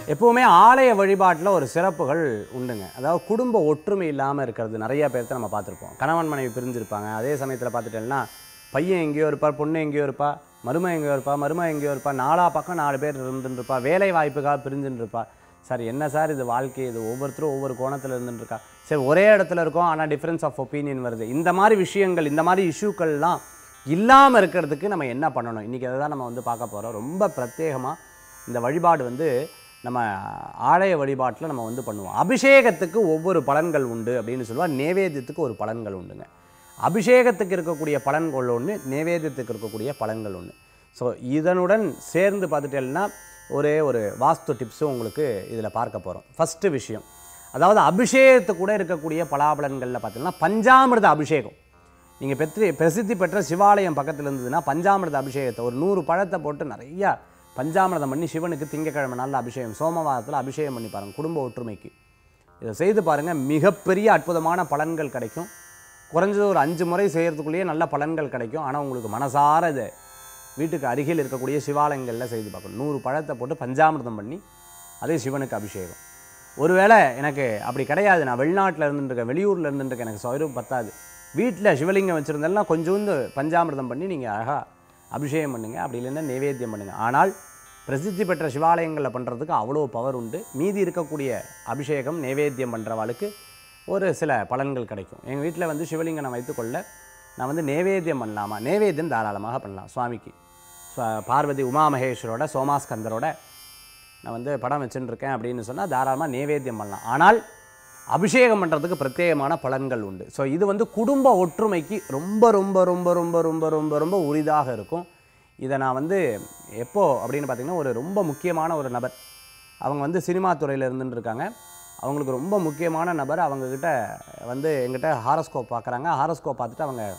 எப்போவுமே ஆலய வழிபாட்டில் ஒரு சிறப்புகள் உண்டுங்க அதாவது குடும்ப ஒற்றுமை இல்லாமல் இருக்கிறது நிறைய பேர்த்த நம்ம பார்த்துருப்போம் கணவன் மனைவி பிரிஞ்சிருப்பாங்க அதே சமயத்தில் பார்த்துட்டேன்னா பையன் எங்கேயோ இருப்பார் பொண்ணு எங்கேயோ இருப்பா மரும எங்கேயோ இருப்பா மரும எங்கேயோ இருப்பா நாலா பக்கம் நாலு பேர் இருந்துட்டு இருப்பா வேலை வாய்ப்புக்காக பிரிஞ்சுட்டு இருப்பா சார் என்ன சார் இது வாழ்க்கை இது ஒவ்வொருத்தரும் ஒவ்வொரு கோணத்தில் இருந்துட்டு இருக்கா சரி ஒரே இடத்துல இருக்கோம் ஆனால் டிஃப்ரென்ஸ் ஆஃப் ஒப்பீனியன் வருது இந்த மாதிரி விஷயங்கள் இந்த மாதிரி இஷ்யூக்கள்லாம் இல்லாமல் இருக்கிறதுக்கு நம்ம என்ன பண்ணணும் இன்றைக்கி அதை தான் நம்ம வந்து பார்க்க போகிறோம் ரொம்ப பிரத்யேகமாக இந்த வழிபாடு வந்து நம்ம ஆலய வழிபாட்டில் நம்ம வந்து பண்ணுவோம் அபிஷேகத்துக்கு ஒவ்வொரு பலன்கள் உண்டு அப்படின்னு சொல்லுவாள் நேவேத்தியத்துக்கு ஒரு பலன்கள் உண்டுங்க அபிஷேகத்துக்கு இருக்கக்கூடிய பலன்கள் ஒன்று நேவேத்தியத்துக்கு இருக்கக்கூடிய பலன்கள் ஒன்று ஸோ இதனுடன் சேர்ந்து பார்த்துட்டேன்னா ஒரே ஒரு வாஸ்து டிப்ஸும் உங்களுக்கு இதில் பார்க்க போகிறோம் ஃபஸ்ட்டு விஷயம் அதாவது அபிஷேகத்துக்கு கூட இருக்கக்கூடிய பலாபலன்களில் பார்த்தீங்கன்னா பஞ்சாமிர்த அபிஷேகம் நீங்கள் பெற்று பிரசித்தி பெற்ற சிவாலயம் பக்கத்தில் இருந்ததுன்னா பஞ்சாமிர்த அபிஷேகத்தை ஒரு நூறு பழத்தை போட்டு நிறையா பஞ்சாமிர்தம் பண்ணி சிவனுக்கு திங்கக்கிழமை நாளில் அபிஷேகம் சோமவாரத்தில் அபிஷேகம் பண்ணி பாருங்கள் குடும்ப ஒற்றுமைக்கு இதை செய்து பாருங்கள் மிகப்பெரிய அற்புதமான பலன்கள் கிடைக்கும் குறைஞ்சது ஒரு அஞ்சு முறை செய்கிறதுக்குள்ளேயே நல்ல பலன்கள் கிடைக்கும் ஆனால் உங்களுக்கு மனசார இதை வீட்டுக்கு அருகில் இருக்கக்கூடிய சிவாலயங்களில் செய்து பார்க்கணும் நூறு பழத்தை போட்டு பஞ்சாமிர்தம் பண்ணி அதே சிவனுக்கு அபிஷேகம் ஒருவேளை எனக்கு அப்படி கிடையாது நான் வெளிநாட்டில் இருந்துருக்கேன் வெளியூரில் இருந்துருக்கேன் எனக்கு சௌகரியம் பத்தாது வீட்டில் சிவலிங்கம் வச்சுருந்தேன்னா கொஞ்சோண்டு பஞ்சாமிர்தம் பண்ணி நீங்கள் அழகாக அபிஷேகம் பண்ணுங்கள் அப்படி இல்லைன்னா நைவேத்தியம் பண்ணுங்கள் ஆனால் பிரசித்தி பெற்ற சிவாலயங்களில் பண்ணுறதுக்கு அவ்வளோ பவர் உண்டு மீதி இருக்கக்கூடிய அபிஷேகம் நைவேத்தியம் பண்ணுறவாளுக்கு ஒரு சில பலன்கள் கிடைக்கும் எங்கள் வீட்டில் வந்து சிவலிங்கம் நான் வைத்துக்கொள்ள நான் வந்து நைவேத்தியம் பண்ணலாமா நைவேத்தியம் தாராளமாக பண்ணலாம் சுவாமிக்கு ஸ்வ- பார்வதி உமாமகேஸ்வரோட சோமாஸ்கந்தரோட நான் வந்து படம் வச்சுட்டு இருக்கேன் அப்படின்னு சொன்னால் தாராளமாக நைவேத்தியம் பண்ணலாம் ஆனால் அபிஷேகம் பண்ணுறதுக்கு பிரத்யேகமான பலன்கள் உண்டு ஸோ இது வந்து குடும்ப ஒற்றுமைக்கு ரொம்ப ரொம்ப ரொம்ப ரொம்ப ரொம்ப ரொம்ப ரொம்ப உரிதாக இருக்கும் இதை நான் வந்து எப்போ அப்படின்னு பார்த்தீங்கன்னா ஒரு ரொம்ப முக்கியமான ஒரு நபர் அவங்க வந்து சினிமா துறையில் இருந்துட்டு இருக்காங்க அவங்களுக்கு ரொம்ப முக்கியமான நபர் அவங்கக்கிட்ட வந்து எங்கிட்ட ஹாரஸ்கோப் பார்க்குறாங்க ஹாரஸ்கோப் பார்த்துட்டு அவங்க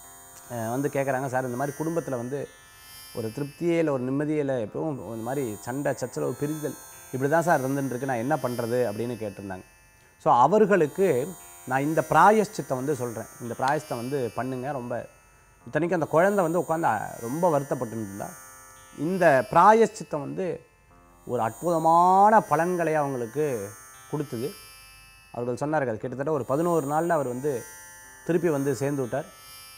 அஹ், வந்து கேட்குறாங்க சார் இந்த மாதிரி குடும்பத்தில் வந்து ஒரு திருப்தியே இல்லை ஒரு நிம்மதியே இல்லை எப்பவும் இந்த மாதிரி சண்டை சச்சரவு பிரிதல் இப்படி தான் சார் இருந்துட்டு இருக்கு நான் என்ன பண்ணுறது அப்படின்னு கேட்டிருந்தாங்க ஸோ அவர்களுக்கு நான் இந்த பிராயஷ்சித்தம் வந்து சொல்கிறேன் இந்த பிராயஷ்டம் வந்து பண்ணுங்க ரொம்ப இத்தனைக்கும் அந்த குழந்தை வந்து உட்காந்து ரொம்ப வருத்தப்பட்டு இருந்தா இந்த பிராயஷ்சித்தம் வந்து ஒரு அற்புதமான பலன்களை அவங்களுக்கு கொடுத்தது அவர்கள் சொன்னார்கள் கிட்டத்தட்ட ஒரு பதினோரு நாளில் அவர் வந்து திருப்பி வந்து சேர்ந்து விட்டார்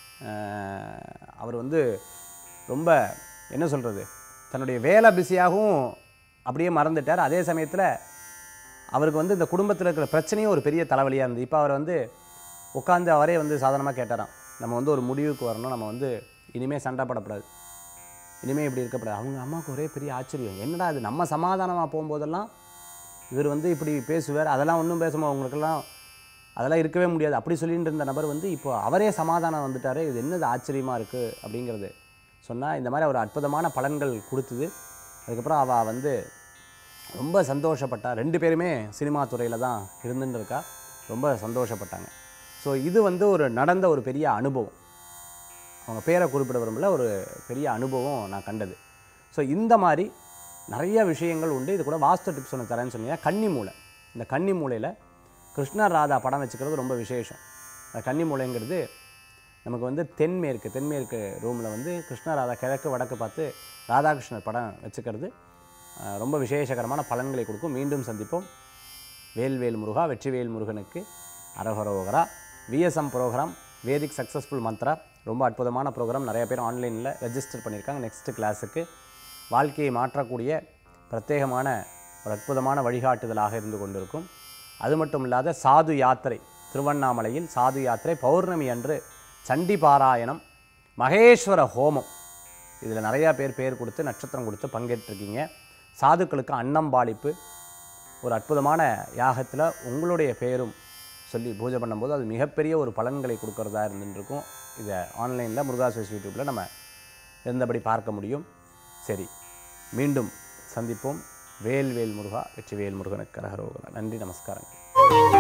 அஹ் அவர் வந்து ரொம்ப என்ன சொல்கிறது தன்னுடைய வேலை பிஸியாகவும் அப்படியே மறந்துட்டார் அதே சமயத்தில் அவருக்கு வந்து இந்த குடும்பத்தில் இருக்கிற பிரச்சனையும் ஒரு பெரிய தலைவலியாக இருந்தது இப்போ அவர் வந்து உட்காந்து அவரே வந்து சாதாரணமாக கேட்டாராம் நம்ம வந்து ஒரு முடிவுக்கு வரணும் நம்ம வந்து இனிமேல் சண்டை போடக்கூடாது இனிமேல் இப்படி இருக்கக்கூடாது அவங்க அம்மாவுக்கு ஒரே பெரிய ஆச்சரியம் என்னடா இது நம்ம சமாதானமாக போகும்போதெல்லாம் இவர் வந்து இப்படி பேசுவார் அதெல்லாம் ஒன்றும் பேசுமா அவங்களுக்கெல்லாம் அதெல்லாம் இருக்கவே முடியாது அப்படி சொல்லிட்டு இருந்த நபர் வந்து இப்போ அவரே சமாதானம் வந்துட்டாரு இது என்னது ஆச்சரியமாக இருக்குது அப்படிங்கிறது சொன்னால் இந்த மாதிரி ஒரு அற்புதமான பலன்கள் கொடுத்தது அதுக்கப்புறம் அவள் வந்து ரொம்ப சந்தோஷப்பட்டா ரெண்டு பேருமே சினிமா துறையில் தான் இருந்துட்டு இருக்கா ரொம்ப சந்தோஷப்பட்டாங்க ஸோ இது வந்து ஒரு நடந்த ஒரு பெரிய அனுபவம் அவங்க பேரை குறிப்பிட விரும்பல ஒரு பெரிய அனுபவம் நான் கண்டது ஸோ இந்த மாதிரி நிறைய விஷயங்கள் உண்டு இது கூட வாஸ்து டிப்ஸ் ஒன்று தரேன்னு சொன்னீங்கன்னா கன்னி மூலை இந்த கன்னி மூலையில் கிருஷ்ணர் ராதா படம் வச்சுக்கிறது ரொம்ப விசேஷம் அந்த கன்னி மூலைங்கிறது நமக்கு வந்து தென்மேற்கு தென்மேற்கு ரூமில் வந்து கிருஷ்ண ராதா கிழக்கு வடக்கு பார்த்து ராதாகிருஷ்ணர் படம் வச்சுக்கிறது அஹ், ரொம்ப விசேஷகரமான பலன்களை கொடுக்கும் மீண்டும் சந்திப்போம் வேல்வேல் முருகா வெற்றிவேல் முருகனுக்கு அரஹரோகரா VSM program Vedic successful mantra ரொம்ப அற்புதமான ப்ரோக்ராம் நிறைய பேர் ஆன்லைனில் ரெஜிஸ்டர் பண்ணியிருக்காங்க நெக்ஸ்ட் கிளாஸுக்கு வாழ்க்கையை மாற்றக்கூடிய பிரத்யேகமான ஒரு அற்புதமான வழிகாட்டுதலாக இருந்து கொண்டிருக்கும் அது மட்டும் இல்லாத சாது யாத்திரை திருவண்ணாமலையில் சாது யாத்திரை பௌர்ணமி அன்று சண்டி பாராயணம் மகேஸ்வர ஹோமம் இதில் நிறையா பேர் பேர் கொடுத்து நட்சத்திரம் கொடுத்து பங்கேற்றிருக்கீங்க சாதுக்களுக்கு அன்னம் பாலிப்பு ஒரு அற்புதமான யாகத்தில் உங்களுடைய பேரும் சொல்லி பூஜை பண்ணும்போது அது மிகப்பெரிய ஒரு பலன்களை கொடுக்கறதா இருந்துருக்கும் இதை ஆன்லைனில் முருகாசுவஸ் யூடியூப்பில் நம்ம இருந்தபடி பார்க்க முடியும் சரி மீண்டும் சந்திப்போம் வேல் வேல் முருகா வெற்றி வேல் முருகனுக்கு கரகரோகரா நன்றி நமஸ்காரங்கள்